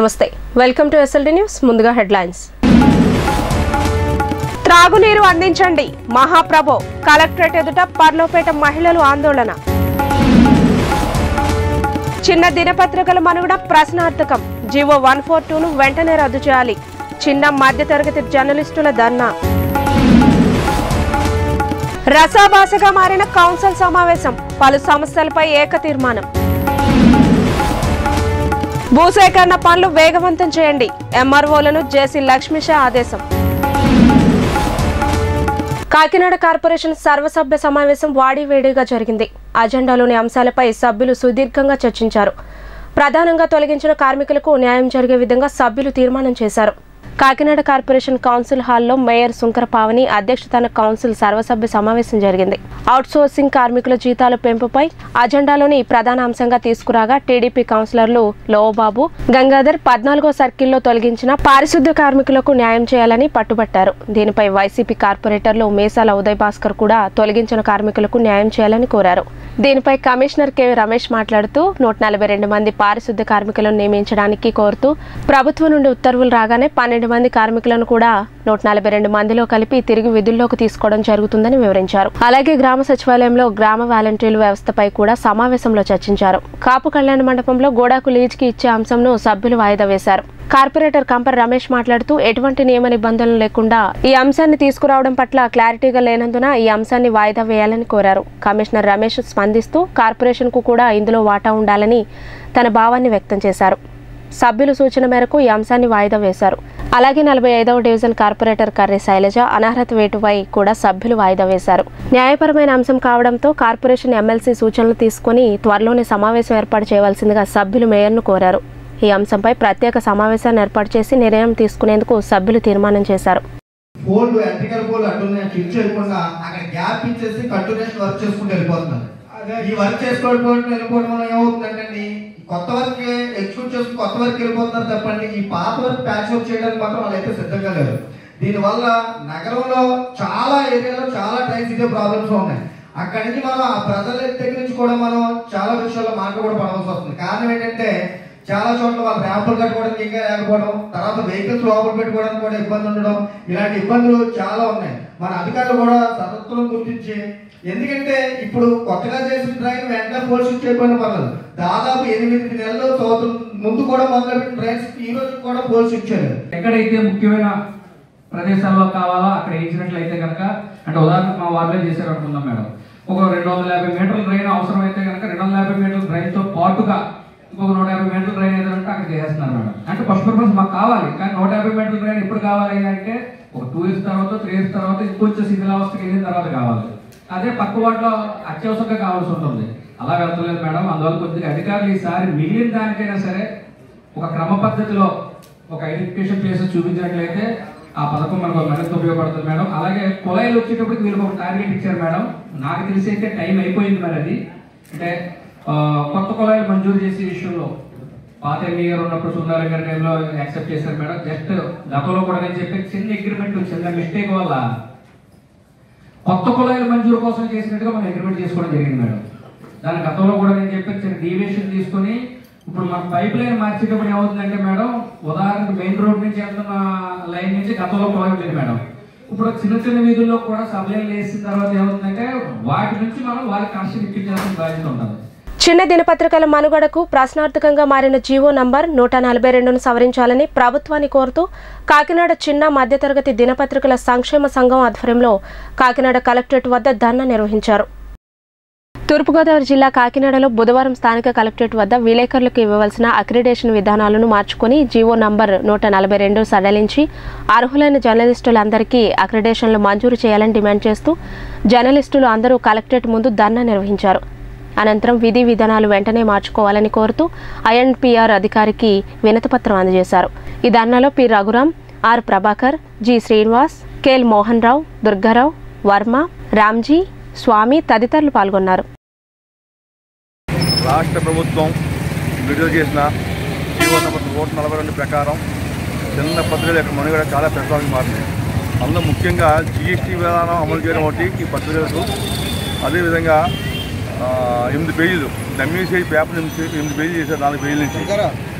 నమస్తే welcome to SLD news ముందుగా headlines త్రాగునీరు అందించండి మహాప్రభో కలెక్టరేట్ ఎదుట పర్లోపేట మహిళలు ఆందోళన చిన్న దినపత్రికల మనుగడ ప్రశ్నార్థకం జీవో వన్ ఫోర్ టూను వెంటనే రద్దు చేయాలి చిన్న మధ్యతరగతి జర్నలిస్టుల ధర్నా రసాభాసగా మారిన కౌన్సిల్ సమావేశం పలు సమస్యలపై ఏక తీర్మానం భూసేకరణ పనులు వేగవంతం చేయండి ఎంఆర్ఓలను జేసీ లక్ష్మీషా ఆదేశం కాకినాడ కార్పొరేషన్ సర్వసభ్య సమావేశం వాడివేడిగా జరిగింది అజెండాలోని అంశాలపై సభ్యులు సుదీర్ఘంగా చర్చించారు ప్రధానంగా తొలగించిన కార్మికులకు న్యాయం జరిగే విధంగా సభ్యులు తీర్మానం చేశారు కాకినాడ కార్పొరేషన్ కౌన్సిల్ హాల్లో మేయర్ శుంకర పావని అధ్యక్షతన కౌన్సిల్ సర్వసభ్య సమావేశం జరిగింది అవుట్సోర్సింగ్ కార్మికుల జీతాల పెంపుపై అజెండాలోని ప్రధాన అంశంగా తీసుకురాగా టీడీపీ కౌన్సిలర్లు లోవబాబు గంగాధర్ పద్నాలుగో సర్కిల్లో తొలగించిన పారిశుద్ధ్య కార్మికులకు న్యాయం చేయాలని పట్టుబట్టారు దీనిపై వైసీపీ కార్పొరేటర్లు మేసాల ఉదయ్ భాస్కర్ కూడా తొలగించిన కార్మికులకు న్యాయం చేయాలని కోరారు దీనిపై కమిషనర్ కె రమేష్ మాట్లాడుతూ నూట నలభై రెండు మంది పారిశుద్ధ్య కార్మికులను నియమించడానికి కోరుతూ ప్రభుత్వం నుండి ఉత్తర్వులు రాగానే పన్నెండు మంది కార్మికులను కూడా నూట నలభై రెండు మందిలో కలిపి తిరిగి విధుల్లోకి తీసుకోవడం జరుగుతుందని వివరించారు అలాగే గ్రామ సచివాలయంలో గ్రామ వాలంటీర్ల వ్యవస్థపై కూడా సమావేశంలో చర్చించారు కాపు కళ్యాణ మండపంలో గోడాకు లీజ్కి ఇచ్చే అంశంను సభ్యులు వాయిదా వేశారు కార్పొరేటర్ కంపర్ రమేష్ మాట్లాడుతూ ఎటువంటి నియమ నిబంధనలు లేకుండా ఈ అంశాన్ని తీసుకురావడం పట్ల క్లారిటీగా లేనందున ఈ అంశాన్ని వాయిదా వేయాలని కోరారు కమిషనర్ రమేష్ స్పందిస్తూ కార్పొరేషన్ కు కూడా ఇందులో వాటా ఉండాలని తన భావాన్ని వ్యక్తం చేశారు సభ్యుల సూచన మేరకు ఈ అంశాన్ని వాయిదా వేశారు అలాగే నలభై ఐదవ డివిజన్ కార్పొరేటర్ కర్రీ శైలజ అనర్హత వేటుపై కూడా సభ్యులు వాయిదా వేశారు న్యాయపరమైన అంశం కావడంతో కార్పొరేషన్ ఎమ్మెల్సీ సూచనలు తీసుకుని త్వరలోనే సమావేశం ఏర్పాటు చేయవలసిందిగా సభ్యులు మేయర్ను కోరారు ఈ అంశంపై ప్రత్యేక సమావేశాన్ని ఏర్పాటు చేసి నిర్ణయం తీసుకునేందుకు సభ్యులు తీర్మానం చేశారు ఫోన్లు ఎలక్ట్రికల్ పోల్ అట్టున్నాయి స్విచ్ చేయకుండా అక్కడ గ్యాప్ ఇచ్చేసి కంటిన్యూస్ వర్క్ చేసుకుంటూ వెళ్ళిపోతున్నారు ఈ వర్క్ చేసుకోవడం వెళ్ళిపోవడం వల్ల ఏమవుతుందంటే కొత్త వర్క్ ఎగ్జిక్యూట్ చేసుకుని కొత్త వర్క్ వెళ్ళిపోతున్నారు తప్పండి ఈ పాత వర్క్ ప్యాచ్ వర్క్ చేయడానికి మాత్రం వాళ్ళైతే సిద్ధంగా లేరు దీనివల్ల నగరంలో చాలా ఏరియాలో చాలా టైమ్స్ ఇదే ప్రాబ్లమ్స్ ఉన్నాయి అక్కడి నుంచి మనం ఆ ప్రజల దగ్గర నుంచి కూడా మనం చాలా విషయాల్లో మాట కూడా పడవలసి వస్తుంది కారణం ఏంటంటే చాలా చోట్ల వాళ్ళు ర్యాంపులు కట్టుకోవడానికి ఇంకా లేకపోవడం తర్వాత వెహికల్స్ లోపల పెట్టుకోవడానికి కూడా ఇబ్బంది ఉండడం ఇలాంటి ఇబ్బందులు చాలా ఉన్నాయి మన అధికారులు కూడా సతత్వం గుర్తించి ఎందుకంటే ఇప్పుడు కొత్తగా చేసిన ట్రైన్ వెంటనే పోల్ షిఫ్ట్ అయిపోయిన పర్లేదు దాదాపు ఎనిమిది నెలలు సంవత్సరం ముందు కూడా మొదలుపెట్టిన ట్రైన్స్ ఈ రోజు కూడా పోల్ షిఫ్ట్ చేయలేదు ఎక్కడైతే ముఖ్యమైన ప్రదేశాల్లో కావాలో అక్కడ వేసినట్లయితే కనుక అంటే ఉదాహరణకు మా వార్డులో చేశారు అనుకుందాం మేడం ఒక రెండు వందల యాభై మీటర్ల డ్రైన్ అవసరం అయితే కనుక రెండు వందల యాభై మీటర్ల డ్రైన్ తో పాటుగా ఇంకొక నూట యాభై మీటర్ల డ్రైన్ ఏదంటే అక్కడ చేస్తున్నారు మేడం అంటే ఫస్ట్ పర్పస్ మాకు కావాలి కానీ నూట యాభై మీటర్ల డ్రైన్ ఎప్పుడు కావాలి అంటే ఒక టూ ఇయర్స్ తర్వాత త్రీ ఇయర్స్ తర్వాత ఇంకొంచెం శిథిలావస్థకి వెళ్ళిన తర్వాత కావాలి అదే పక్క వాటిలో అత్యవసరంగా కావాల్సి ఉంటుంది అలా వెళ్తలేదు మేడం అందువల్ల కొద్దిగా అధికారులు ఈసారి మిగిలిన దానికైనా సరే ఒక క్రమ పద్ధతిలో ఒక ఐడెంటిఫికేషన్ ప్లేసెస్ చూపించినట్లయితే ఆ పథకం మనకు మరింత ఉపయోగపడుతుంది మేడం అలాగే కుళాయిలు వచ్చేటప్పటికి వీళ్ళకి ఒక టార్గెట్ ఇచ్చారు మేడం నాకు తెలిసి అయితే టైం అయిపోయింది మరి అది అంటే ఆ, కొత్త కుళాయిలు మంజూరు చేసే విషయంలో పాత ఎంఈ గారు ఉన్నప్పుడు సుందరం గారి టైంలో యాక్సెప్ట్ చేశారు మేడం జస్ట్ గతంలో కూడా నేను చెప్పే చిన్న అగ్రిమెంట్ చిన్న మిస్టేక్ వల్ల కొత్త కుళాయిల మంజూరు కోసం చేసినట్టుగా మనం అగ్రిమెంట్ చేసుకోవడం జరిగింది మేడం దాని గతంలో కూడా నేను చెప్పాను చిన్న డీవియేషన్ తీసుకొని ఇప్పుడు మన పైప్ లైన్ మార్చేటప్పుడు ఏమవుతుందంటే మేడం ఉదాహరణకు మెయిన్ రోడ్ నుంచి వెళ్తున్న లైన్ నుంచి గతంలో కుళాయి ఉండేది మేడం ఇప్పుడు చిన్న చిన్న వీధుల్లో కూడా సబ్ లైన్ వేసిన తర్వాత ఏమవుతుందంటే వాటి నుంచి మనం వాళ్ళకి కనెక్షన్ ఇప్పించాల్సిన బాధ్యత ఉంటుంది చిన్న దినపత్రికల మనుగడకు ప్రశ్నార్థకంగా మారిన జీవో నంబర్ నూట నలభై రెండును సవరించాలని ప్రభుత్వాన్ని కోరుతూ కాకినాడ చిన్న మధ్యతరగతి దినపత్రికల సంక్షేమ సంఘం ఆధ్వర్యంలో కాకినాడ కలెక్టరేట్ వద్ద ధర్నా నిర్వహించారు తూర్పుగోదావరి జిల్లా కాకినాడలో బుధవారం స్థానిక కలెక్టరేట్ వద్ద విలేకరులకు ఇవ్వవలసిన అక్రిడేషన్ విధానాలను మార్చుకొని జీవో నంబర్ నూట నలభై రెండు సడలించి అర్హులైన జర్నలిస్టులందరికీ అక్రిడేషన్లు మంజూరు చేయాలని డిమాండ్ చేస్తూ జర్నలిస్టులు అందరూ కలెక్టరేట్ ముందు ధర్నా నిర్వహించారు అనంతరం విధి విధానాలు వెంటనే మార్చుకోవాలని కోరుతూ ఐఎన్పిఆర్ అధికారికి వినతిపత్రం అందజేశారు ఈ ధర్నాలో P Raghuram R Prabhakar G Srinivas KL Mohan Rao Durgarao Varma Ramji Swamy తదితరులు పాల్గొన్నారు రాష్ట్ర ప్రభుత్వం విడుదల చేసిన జీవో నెంబర్ నూట నలభై రెండు ప్రకారం చిన్న పత్రికల యొక్క మనుగడ చాలా ప్రశ్నలకు మారింది అందులో ముఖ్యంగా జిఎస్టీ విధానం అమలు చేయడం ఒకటి ఈ పత్రికలకు అదేవిధంగా ఆ, ఎనిమిది పేజీలు డమ్మీ సైజ్ పేపర్ ఎనిమిది ఎనిమిది పేజీలు చేశారు నాలుగు పేజీల నుంచి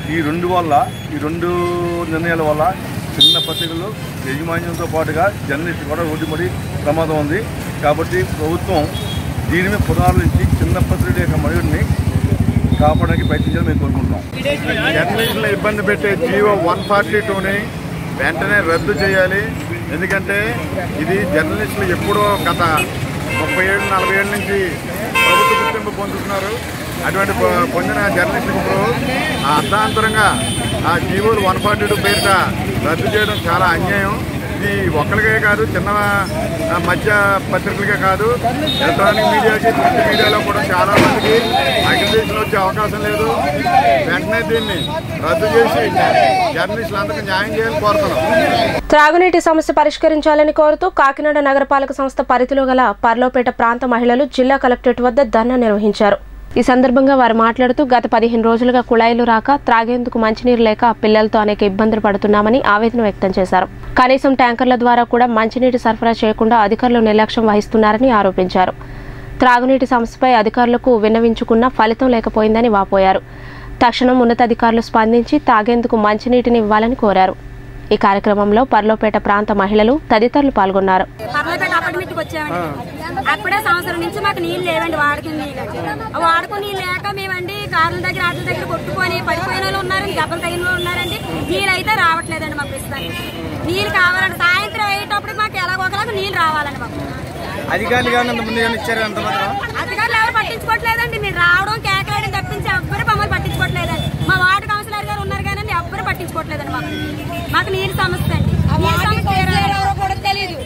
ఈ రెండు వల్ల ఈ రెండు నిర్ణయాల వల్ల చిన్న పత్రికలు యజమాన్యంతో పాటుగా జర్నలిస్ట్ కూడా రోడ్డుమడి ప్రమాదం ఉంది కాబట్టి ప్రభుత్వం దీని మీద పునరాలోచించి చిన్న పత్రికల యొక్క మనుగడని కాపాడడానికి ప్రయత్నించాలని మేము కోరుకుంటున్నాం జర్నలిస్టులను ఇబ్బంది పెట్టే జీవో వన్ ఫార్టీ టూని వెంటనే రద్దు చేయాలి ఎందుకంటే ఇది జర్నలిస్టులు ఎప్పుడో గత ముప్పై ఏళ్ళు నలభై ఏళ్ళ నుంచి ప్రభుత్వ గుర్తింపు పొందుతున్నారు అటువంటి పొ- పొందిన జర్నలిస్టులకు ఇప్పుడు ఆ అర్ధాంతరంగా ఆ జీవోలు వన్ ఫార్టీ టూ పేరిట రద్దు చేయడం చాలా అన్యాయం ఇది ఒక్కరికే కాదు చిన్న ఆ, మధ్య పత్రికలకే కాదు ఎలక్ట్రానిక్ మీడియాకి ప్రింట్ మీడియాలో కూడా చాలా మందికి అగ్రిదేషన్ వచ్చే అవకాశం లేదు వెంటనే దీన్ని రద్దు చేసి జర్నలిస్టులందరికీ న్యాయం చేయాలని కోరుతున్నాం త్రాగునీటి సమస్య పరిష్కరించాలని కోరుతూ కాకినాడ నగరపాలక సంస్థ పరిధిలో గల పర్లోపేట ప్రాంత మహిళలు జిల్లా కలెక్టరేట్ వద్ద ధర్నా నిర్వహించారు ఈ సందర్భంగా వారు మాట్లాడుతూ గత పదిహేను రోజులుగా కుళాయిలు రాక త్రాగేందుకు మంచినీరు లేక పిల్లలతో అనేక ఇబ్బందులు పడుతున్నామని ఆవేదన వ్యక్తం చేశారు కనీసం ట్యాంకర్ల ద్వారా కూడా మంచినీటి సరఫరా చేయకుండా అధికారులు నిర్లక్ష్యం వహిస్తున్నారని ఆరోపించారు త్రాగునీటి సమస్యపై అధికారులకు విన్నవించుకున్నా ఫలితం లేకపోయిందని వాపోయారు తక్షణం ఉన్నతాధికారులు స్పందించి తాగేందుకు మంచినీటిని ఇవ్వాలని కోరారు ఈ కార్యక్రమంలో పర్లోపేట ప్రాంత మహిళలు తదితరులు పాల్గొన్నారు పర్లపేట అపార్ట్మెంట్కి వచ్చామండి అప్పుడే సంవత్సరం నుంచి మాకు నీళ్ళు లేవండి వాడుకుని నీళ్ళు ఆ వాడుకుని నీళ్ళు లేక మేమండి కార్ల దగ్గర ఆటల దగ్గర కొట్టుకొని పడిపోయిన వాళ్ళు ఉన్నారండి దెబ్బలు తగిన వాళ్ళు ఉన్నారండి నీళ్ళు అయితే రావట్లేదండి మాకు ప్రస్తుతానికి నీళ్ళు కావాలండి సాయంత్రం అయ్యేటప్పుడు మాకు ఎలాగోకలాగా నీళ్ళు రావాలండి మాకు అధికారులు కానీ ముందు ఇచ్చారు అంత మాత్రం అధికారులు ఎవరు పట్టించుకోవట్లేదండి మీరు రావడం కేకలాడడం తప్పించి ఎవ్వరు మమ్మల్ని పట్టించుకోవట్లేదండి మా వార్డు కౌన్సిలర్ గారు ఉన్నారు కానీ ఎవ్వరు పట్టించుకోవట్లేదండి మాకు మాకు నీరు సమస్య అండి నీరు సమస్య తీరాలి. తెలీదు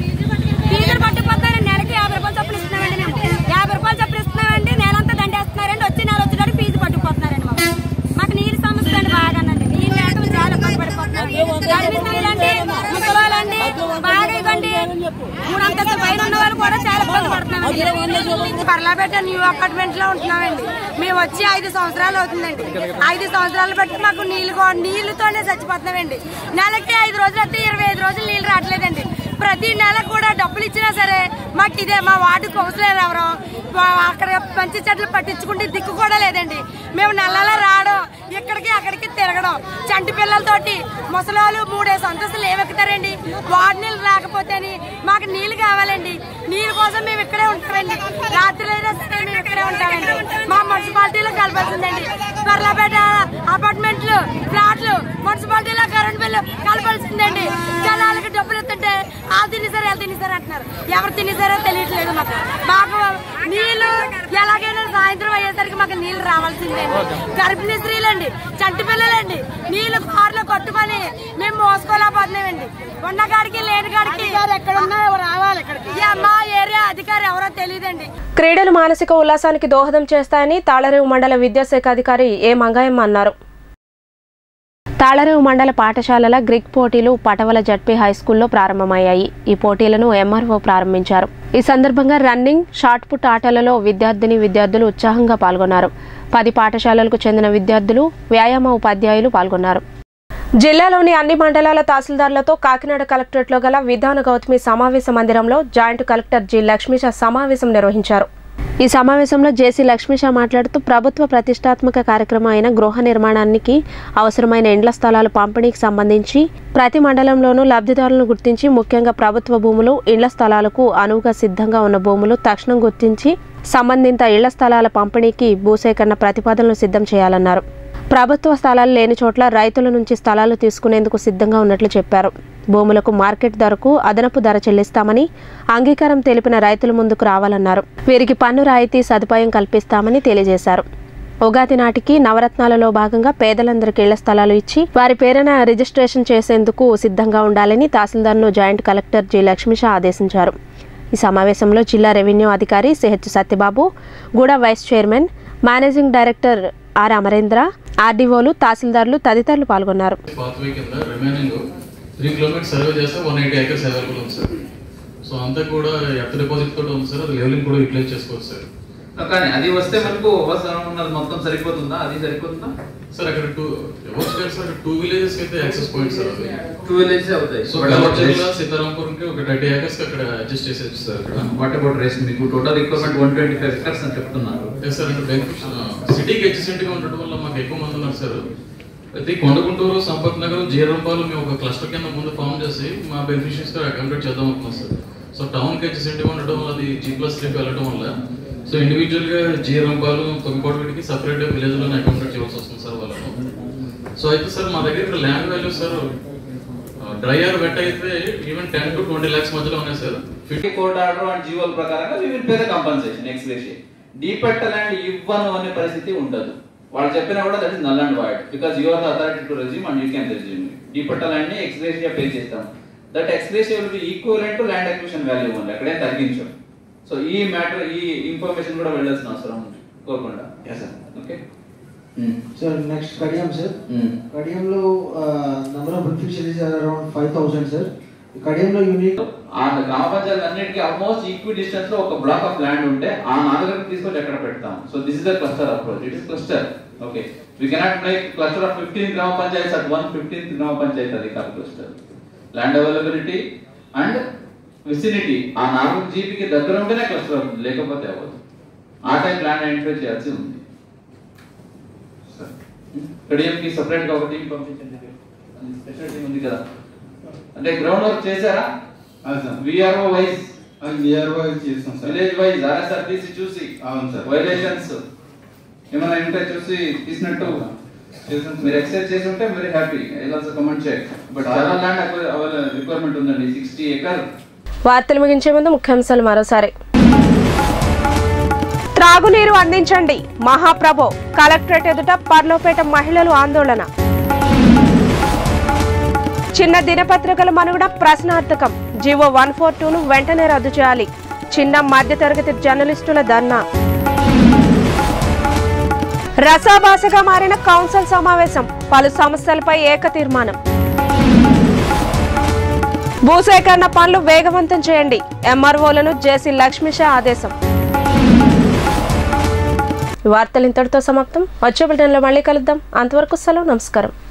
ఫీజులు పట్టుకుపోతారండి నెలకి యాభై రూపాయలు చొప్పున ఇస్తున్నామండి మేము యాభై రూపాయలు చొప్పున ఇస్తున్నామండి నెలంతా దండేస్తున్నారండి వచ్చి నెల వచ్చేటప్పుడు ఫీజు పట్టుకుపోతున్నారండి మాకు మాకు నీరు సమస్య అండి బాగానండి నీరు లేక మేము చాలా ఇబ్బంది పడిపోతున్నాం గర్భిణీలండి ముసలాలండి బాగా ఇవ్వండి మూడంతస్తు పైన ఉన్న వాళ్ళు కూడా చాలా ఇబ్బంది పడుతున్నామండి పర్లాపేట న్యూ అపార్ట్మెంట్ లో ఉంటున్నామండి మేము వచ్చి ఐదు సంవత్సరాలు అవుతుందండి ఐదు సంవత్సరాలు బట్టి మాకు నీళ్లు కో- నీళ్లతోనే చచ్చిపోతున్నామండి నెలకి ఐదు రోజులు అయితే ఇరవై ఐదు రోజులు నీళ్లు రావట్లేదండి ప్రతి నెల కూడా డబ్బులు ఇచ్చినా సరే మాకు ఇదే మా వార్డు కౌన్సిలర్ ఎవరు వా- అక్కడ మంచి చెట్లు పట్టించుకుంటే దిక్కు కూడా లేదండి మేము నెలలా రావడం ఇక్కడికి అక్కడికి తిరగడం చంటి పిల్లలతోటి ముసలాలు మూడేసి అంతస్తులు ఏమెక్కుతారండి వార్డు నీళ్ళు రాకపోతేని మాకు నీళ్లు కావాలండి నీళ్ళ కోసం మేము ఇక్కడే ఉంటామండి రాత్రి అయినా సరే మేము ఇక్కడే ఉంటామండి మా మున్సిపాలిటీలో కలపాల్సిందండి పర్లాపేట అపార్ట్మెంట్లు ఫ్లాట్లు మున్సిపాలిటీలో కరెంట్ బిల్లు కలపాల్సిందండి జనాలకి డబ్బులు ఇస్తుంటే వాళ్ళు తినేసారు వాళ్ళు తినేసారు అంటున్నారు ఎవరు తినేసారో తెలియట్లేదు మాకు మాకు నీళ్లు ఎలాగైనా సాయంత్రం అయ్యేసరికి మాకు నీళ్లు రావాల్సిందండి గర్భిణీ స్త్రీలండి చంటి పిల్లలండి నీళ్లు కార్లో కొట్టుకొని మేము మోసుకోలేకపోతున్నామండి ఉన్న కాడికి లేని కాడికి ఎక్కడ ఉన్నా రావాలి ఇక్కడికి మా ఏరియా అధికారి ఎవరో తెలియదండి క్రీడలు మానసిక ఉల్లాసానికి దోహదం చేస్తాయని తాళరేవు మండల విద్యాశాఖ అధికారి ఏ మంగాయమ్మ అన్నారు తాళరేవు మండల పాఠశాలల గ్రిక్ పోటీలు పటవల జడ్పీ హై స్కూల్లో ప్రారంభమయ్యాయి ఈ పోటీలను ఎంఆర్ఓ ప్రారంభించారు ఈ సందర్భంగా రన్నింగ్ షాట్ పుట్ ఆటలలో విద్యార్థిని విద్యార్థులు ఉత్సాహంగా పాల్గొన్నారు పది పాఠశాలలకు చెందిన విద్యార్థులు వ్యాయామ ఉపాధ్యాయులు పాల్గొన్నారు జిల్లాలోని అన్ని మండలాల తహసీల్దార్లతో కాకినాడ కలెక్టరేట్లో గల విధాన గౌతమి సమావేశ మందిరంలో జాయింట్ కలెక్టర్ జి లక్ష్మీష సమావేశం నిర్వహించారు ఈ సమావేశంలో జేసీ లక్ష్మీష మాట్లాడుతూ ప్రభుత్వ ప్రతిష్టాత్మక కార్యక్రమం అయిన గృహ నిర్మాణానికి అవసరమైన ఇండ్ల స్థలాల పంపిణీకి సంబంధించి ప్రతి మండలంలోనూ లబ్ధిదారులను గుర్తించి ముఖ్యంగా ప్రభుత్వ భూములు ఇళ్ల స్థలాలకు అనువుగా సిద్ధంగా ఉన్న భూములు తక్షణం గుర్తించి సంబంధిత ఇళ్ల స్థలాల పంపిణీకి భూసేకరణ ప్రతిపాదనలు సిద్ధం చేయాలన్నారు ప్రభుత్వ స్థలాలు లేని చోట్ల రైతుల నుంచి స్థలాలు తీసుకునేందుకు సిద్ధంగా ఉన్నట్లు చెప్పారు భూములకు మార్కెట్ ధరకు అదనపు ధర చెల్లిస్తామని అంగీకారం తెలిపిన రైతుల ముందుకు రావాలన్నారు వీరికి పన్ను రాయితీ సదుపాయం కల్పిస్తామని తెలియజేశారు ఉగాది నాటికి నవరత్నాలలో భాగంగా పేదలందరికీ ఇళ్ల స్థలాలు ఇచ్చి వారి పేరున రిజిస్ట్రేషన్ చేసేందుకు సిద్ధంగా ఉండాలని తహసీల్దార్ను జాయింట్ కలెక్టర్ జి లక్ష్మీష ఆదేశించారు ఈ సమావేశంలో జిల్లా రెవెన్యూ అధికారి CH Satyababu GUDA vice chairman managing director R Amarendra ఆర్డీఓలు తహసీల్దార్లు తదితరులు పాల్గొన్నారు పాత్వే కింద రిమైనింగ్ త్రీ కిలోమీటర్స్ సర్వే చేస్తే వన్ ఎయిటీ ఏకర్స్ అవైలబుల్ ఉంది సార్ సో అంతా కూడా ఎర్త్ డిపాజిట్ కూడా ఉంది సార్ అది లెవెలింగ్ కూడా యూటిలైజ్ చేసుకోవచ్చు సార్ కానీ అది వస్తే మనకు అవసరం ఉన్నది మొత్తం సరిపోతుందా అది సరిపోతుందా సార్ అక్కడ టూ ఎవరు సార్ సార్ టూ విలేజెస్ అయితే యాక్సెస్ పాయింట్ సార్ అది టూ విలేజెస్ అవుతాయి సో కలవచర్ల సీతారాంపురంకి ఒక థర్టీ ఏకర్స్ అక్కడ అడ్జస్ట్ చేసేది సార్ అక్కడ వాట్ అబౌట్ రేస్ మీకు total requirement one twenty five acres అని చెప్తున్నారు ఎస్ సార్ అంటే బెనిఫిట్ సిటీకి ఎడ్జసెంట్ గా ఉండటం వల్ల మాకు ఎక్కువ మంది ఉన్నారు సార్ అయితే ఈ కొండగుంటూరు సంపత్ నగర్ జీరంపాలు మేము ఒక క్లస్టర్ కింద ముందు ఫామ్ చేసి మా బెనిఫిషరీస్ గా అకామిడేట్ చేద్దాం అనుకున్నాం సార్ సో టౌన్ కి వచ్చి సెంటి ఉండడం వల్ల అది జీ ప్లస్ త్రీకి వెళ్ళడం వల్ల సో ఇండివిజువల్ గా జీరంపాలు తొమ్మికోట వీటికి సపరేట్ విలేజ్ లోనే అకామిడేట్ చేయాల్సి వస్తుంది సార్ వాళ్ళను సో అయితే సార్ మా దగ్గర ఇక్కడ land value sir dry or wet అయితే even ten to twenty lakhs మధ్యలో ఉన్నాయి sir fifty court order and జీవోల ప్రకారంగా we will pay the compensation ex ratio D patta land ఇవ్వను అనే పరిస్థితి ఉండదు వాళ్ళు చెప్పినా కూడా that is null and void because you are the authority to resume and you can resume D patta land ని ఎక్స్ రేషియో పే చేస్తాం that ex ratio will be equal to land acquisition value ఉంది అక్కడే తగ్గించాం సో ఈ matter ఈ information కూడా వెళ్ళాల్సిన అవసరం ఉంది కోరుకుండా okay sir next Kadiyam sir కడియంలో number of beneficiaries are around five thousand sir కడియంలో యూనిక్ ఆ గ్రామ పంచాయతీ అన్నిటికీ ఆల్మోస్ట్ ఈక్వి డిస్టెన్స్ లో ఒక బ్లాక్ ఆఫ్ ల్యాండ్ ఉంటే ఆ నాలుగు తీసుకొచ్చి ఎక్కడ పెడతాం so this is the cluster approach it is cluster okay we cannot make cluster of fifteen గ్రామ పంచాయతీ అట్ వన్ ఫిఫ్టీన్ గ్రామ పంచాయతీ అది కాదు cluster land availability and vicinity ఆ నాలుగు జీపీకి దగ్గర ఉంటేనే క్లస్టర్ అవుతుంది లేకపోతే అవ్వదు ఆ టైం ల్యాండ్ ఐడెంటిఫై చేయాల్సి ఉంది కడియంకి సెపరేట్ గా ఒక టీం పంపించండి స్పెషల్ టీం ఉంది కదా అంటే గ్రౌండ్ వర్క్ చేశారా విఆర్ఓ వైజ్ విఆర్ఓ చేస్తాం సార్ విలేజ్ వైజ్ ఆర్ఎస్ఆర్టీసీ చూసి అవును సార్ వైలేషన్స్ ఏమైనా ఉంటే చూసి తీసినట్టు మీరు ఎక్సైజ్ చేసి ఉంటే very happy I also comment check but చాలా ల్యాండ్ రిక్వైర్మెంట్ ఉందండి సిక్స్టీ ఎకర్ వార్తలు ముగించే ముందు ముఖ్యాంశాలు మరోసారి త్రాగునీరు అందించండి మహాప్రభో కలెక్టరేట్ ఎదుట పర్లోపేట మహిళలు ఆందోళన చిన్న దినపత్రికల మనుగడ ప్రశ్నార్థకం జీవో వన్ ఫోర్ టూను వెంటనే రద్దు చేయాలి చిన్న మధ్యతరగతి జర్నలిస్టుల ధర్నా రసాభాసగా మారిన కౌన్సిల్ సమావేశం పలు సమస్యలపై ఏక తీర్మానం భూసేకరణ పనులు వేగవంతం చేయండి ఎంఆర్ఓలను జేసీ లక్ష్మీషా ఆదేశం ఈ వార్తలు ఇంతటితో సమాప్తం వచ్చే బులెటిన్లో మళ్ళీ కలుద్దాం అంతవరకు సెలవు నమస్కారం